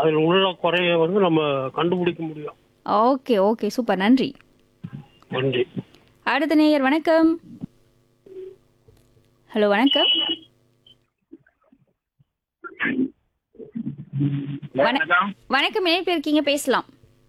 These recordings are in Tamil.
அதில் உள்ள குறைய வந்து நம்ம கண்டுபிடிக்க முடியும் ஓகே ஓகே சூப்பர் நன்றி நன்றி அடுத்த நேயர் வணக்கம் ஹலோ வணக்கம் வணக்கம் வணக்கம் இணைப்பு இருக்கீங்க பேசலாம்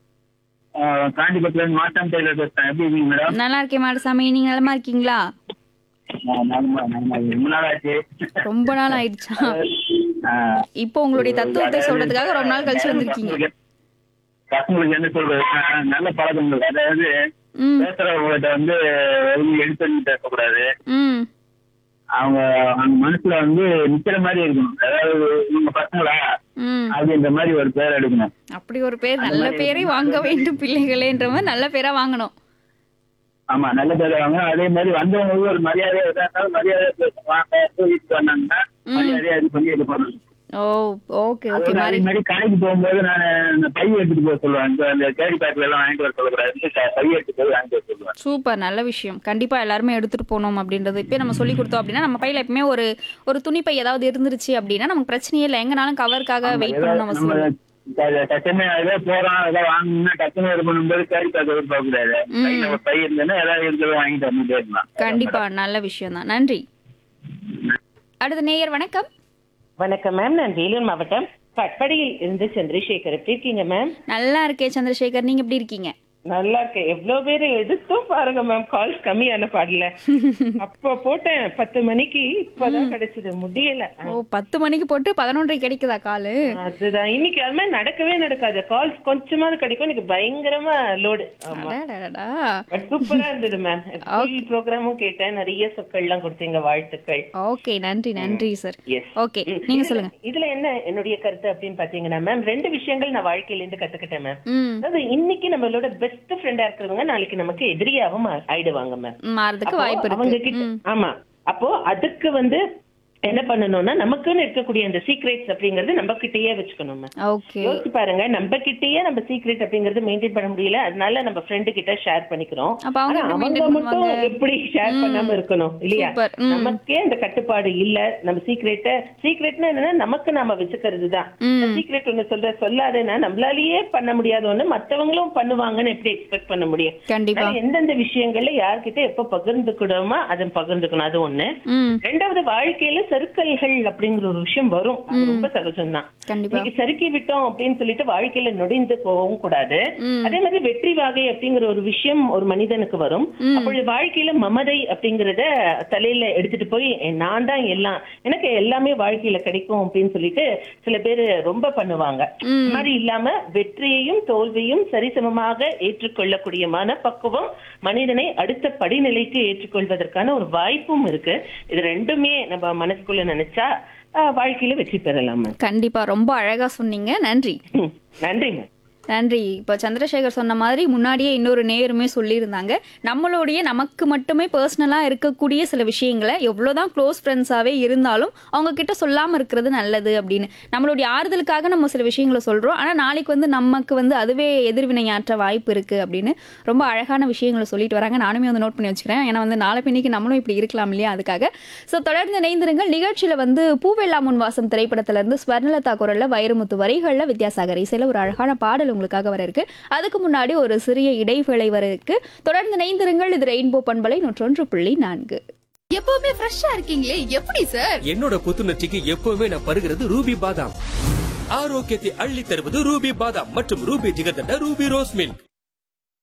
ஆஹ் காஞ்சிபுரத்துல இருந்து மாற்றம் டெய்லர் பேசுறேன் எப்படி இருக்கீங்க மேடம் நல்லா இருக்கேன் மாடசாமி நீங்க நலமா இருக்கீங்களா ஆஹ் நலமா, நலமா. ரொம்ப நாள் ஆச்சு ரொம்ப நாள் ஆயிடுச்சா ஆஹ் இப்போ உங்களுடைய தத்துவத்தை சொல்றதுக்காக ரொம்ப நாள் கழிச்சு வந்திருக்கீங்க பசங்களுக்கு என்ன சொல்றது ஆஹ் நல்ல பழக்கங்கள் அதாவது ம் பேசுறவங்ககிட்ட வந்து எதுவும் எடுத்து பேசக்கூடாது ம் அவங்க அவங்க மனசுல வந்து நிக்கிற மாதிரி இருக்கணும் அதாவது இவங்க பசங்களா ம் அப்படின்ற மாதிரி ஒரு பேர் எடுக்கணும் அப்படி ஒரு பேர் நல்ல பேரை வாங்க வேண்டும் பிள்ளைகளேன்ற மாதிரி நல்ல பேரா வாங்கணும் ஆமா நல்ல பேர் வாங்க அதே மாதிரி வந்தவங்களுக்கு ஒரு மரியாதையா இருந்தாலும் மரியாதையா பேசணும் வாங்க வீட்டுக்கு வந்தாங்கன்னா மரியாதையா இது பண்ணி இது பண்ணணும் ஓ ஓகே ஓகே அதே மாதிரி மாதிரி கடைக்கு போகும்போது நான் இந்த பை எடுத்துட்டு போக சொல்லுவேன் இந்த- இந்த கேரி பேக்ல எல்லாம் வாங்கிட்டு வர சொல்லக்கூடாது க- பை எடுத்துட்டு போய் வாங்கிட்டு வர சொல்லுவேன் சூப்பர் நல்ல விஷயம் கண்டிப்பா எல்லாருமே எடுத்துட்டு போகணும் அப்படின்றது இப்போ நம்ம சொல்லி கொடுத்தோம் அப்படின்னா நம்ம பையில எப்பவுமே ஒரு ஒரு துணிப்பை ஏதாவது இருந்துருச்சு அப்படின்னா நமக்கு பிரச்சனையே இல்லை எங்கனாலும் கவருக்காக வெயிட் பண்ணணும் நம்ம அவசியம் இல்லை. ட- டக்குன்னு ஏதோ போறோம் ஏதோ வாங்கணும்னா டக்குன்னு இது பண்ணும்போது கேரி பேக் எதிர்பார்க்க கூடாது கையில ஒரு பை இருந்ததுன்னா ஏதாவது இருக்கிறத வாங்கிட்டு வந்துட்டே இருக்கலாம் கண்டிப்பா நல்ல விஷயம் தான் நன்றி அடுத்த நேயர் வணக்கம் வணக்கம் மேம் நான் வேலூர் மாவட்டம் கட்படியில் இருந்து சந்திரசேகர் எப்படி இருக்கீங்க மேம் நல்லா இருக்கே சந்திரசேகர் நீங்க எப்படி இருக்கீங்க நல்லா இருக்கேன் எவ்வளவு பேர் எடுத்தும் பாருங்க மேம் கால்ஸ் கம்மியான பாடல அப்ப போட்டேன் பத்து மணிக்கு இப்பதான் கிடைச்சது முடியல ஓ பத்து மணிக்கு போட்டு பதினொன்றரை கிடைக்குதா காலு அதுதான் இன்னைக்கு அது மாதிரி நடக்கவே நடக்காது கால்ஸ் கொஞ்சமாவது கிடைக்கும் எனக்கு பயங்கரமா லோடு ஆமா அடடடடா. பட் சூப்பரா இருந்தது மேம் ப்ரோக்ராமும் கேட்டேன் நிறைய சொற்கள் எல்லாம் கொடுத்தீங்க வாழ்த்துக்கள் ஓகே நன்றி நன்றி சார் எஸ் ஓகே நீங்க சொல்லுங்க இதுல என்ன என்னுடைய கருத்து அப்படின்னு பாத்தீங்கன்னா மேம் ரெண்டு விஷயங்கள் நான் வாழ்க்கையில இருந்து கத்துக்கிட்டேன் மேம் ம் அதாவது இன்னைக்கு நம்மளோட பெஸ்ட் ஃப்ரெண்டா இருக்கிறவங்க நாளைக்கு நமக்கு எதிரியாவும் ஆ- ஆயிடுவாங்க மேம் மாறதுக்கு அப்போ வாய்ப்பு அவங்க இருக்கு கிட்ட ஆமா அப்போ அதுக்கு வந்து என்ன பண்ணணும்னா நமக்குன்னு இருக்கக்கூடிய அந்த சீக்ரெட்ஸ் அப்படிங்கறது நம்ம கிட்டயே வச்சுக்கணும் மேம் ஓகே யோசிச்சு பாருங்க நம்ம கிட்டயே நம்ம சீக்ரெட் அப்படிங்கறது மெயின்டைன் பண்ண முடியல அதனால நம்ம ஃப்ரெண்டு கிட்ட ஷேர் பண்ணிக்கிறோம் அப்ப அவங்க ஆனா எப்படி அவங்க maintain மட்டும் பண்ணுவாங்க? எப்படி ஷேர் பண்ணாம இருக்கணும் இல்லையா Super. ம். நமக்கே அந்த கட்டுப்பாடு இல்ல நம்ம சீக்ரெட்ட சீக்ரெட்னா என்னன்னா நமக்கு நாம வச்சுக்கிறது தான் ம் சீக்ரெட் ஒண்ணு சொல்ற சொல்லாதேன்னா நம்மளாலேயே பண்ண முடியாத ஒண்ணு மத்தவங்களும் பண்ணுவாங்கன்னு எப்படி எக்ஸ்பெக்ட் பண்ண முடியும் கண்டிப்பா அதனால எந்தெந்த விஷயங்கள்ல யார்கிட்ட எப்ப பகிர்ந்துக்கிடுமோ அதை பகிர்ந்துக்கணும் அது ஒண்ணு ம் ரெண்டாவது வாழ்க்கையில சறுக்கல்கள் அப்படிங்கிற ஒரு விஷயம் வரும் அது ரொம்ப சகஜம் தான் கண்டிப்பா இன்னைக்கு சறுக்கி விட்டோம் அப்படின்னு சொல்லிட்டு வாழ்க்கையில நொடிந்து போகவும் கூடாது ம். அதே மாதிரி வெற்றி வாகை அப்படிங்கிற ஒரு விஷயம் ஒரு மனிதனுக்கு வரும் அப்பொழுது வாழ்க்கையில மமதை அப்படிங்கறத தலையில எடுத்துட்டு போய் நான் தான் எல்லாம் எனக்கு எல்லாமே வாழ்க்கையில கிடைக்கும் அப்படின்னு சொல்லிட்டு சில பேர் ரொம்ப பண்ணுவாங்க இந்த மாதிரி இல்லாம வெற்றியையும் தோல்வியும் சரிசமமாக ஏற்றுக்கொள்ளக்கூடிய மனப்பக்குவம் மனிதனை அடுத்த படிநிலைக்கு ஏற்றுக்கொள்வதற்கான ஒரு வாய்ப்பும் இருக்கு இது ரெண்டுமே நம்ம மனசுக்குள்ள நினைச்சா ஆஹ், வாழ்க்கையில வெற்றி பெறலாம் மேம். கண்டிப்பா ரொம்ப அழகா சொன்னீங்க நன்றி ம், நன்றி மேம் நன்றி இப்போ சந்திரசேகர் சொன்ன மாதிரி முன்னாடியே இன்னொரு நேயருமே சொல்லியிருந்தாங்க நம்மளுடைய நமக்கு மட்டுமே பர்சனலாக இருக்கக்கூடிய சில விஷயங்களை எவ்வளோதான் க்ளோஸ் ஃப்ரெண்ட்ஸாகவே இருந்தாலும் அவங்க கிட்ட சொல்லாமல் இருக்கிறது நல்லது அப்படின்னு நம்மளுடைய ஆறுதலுக்காக நம்ம சில விஷயங்களை சொல்கிறோம் ஆனால் நாளைக்கு வந்து நமக்கு வந்து அதுவே எதிர்வினையாற்ற வாய்ப்பு இருக்குது அப்படின்னு ரொம்ப அழகான விஷயங்களை சொல்லிட்டு வராங்க நானுமே வந்து நோட் பண்ணி வச்சுக்கிறேன் ஏன்னா வந்து நாளை பின்னிக்கு நம்மளும் இப்படி இருக்கலாம் இல்லையா அதுக்காக ஸோ தொடர்ந்து இணைந்திருங்கள் நிகழ்ச்சியில் வந்து பூவெல்லாம் முன் வாசம் திரைப்படத்திலிருந்து ஸ்வர்ணலதா குரலில் வைரமுத்து வரிகளில் வித்யாசாகர் இசையில் ஒரு அழகான பாடல் உங்களுக்காக வர இருக்கு அதுக்கு முன்னாடி ஒரு சிறிய இடைவேளை வர இருக்கு தொடர்ந்து இணைந்திருங்கள் இது ரெயின்போ பண்பலை நூற்றொன்று புள்ளி நான்கு எப்பவுமே ஃப்ரெஷ்ஷா இருக்கீங்களே எப்படி சார் என்னோட புத்துணர்ச்சிக்கு எப்பவுமே நான் பருகிறது ரூபி பாதாம் ஆரோக்கியத்தை அள்ளி தருவது ரூபி பாதாம் மற்றும் Ruby jigarthanda Ruby rose milk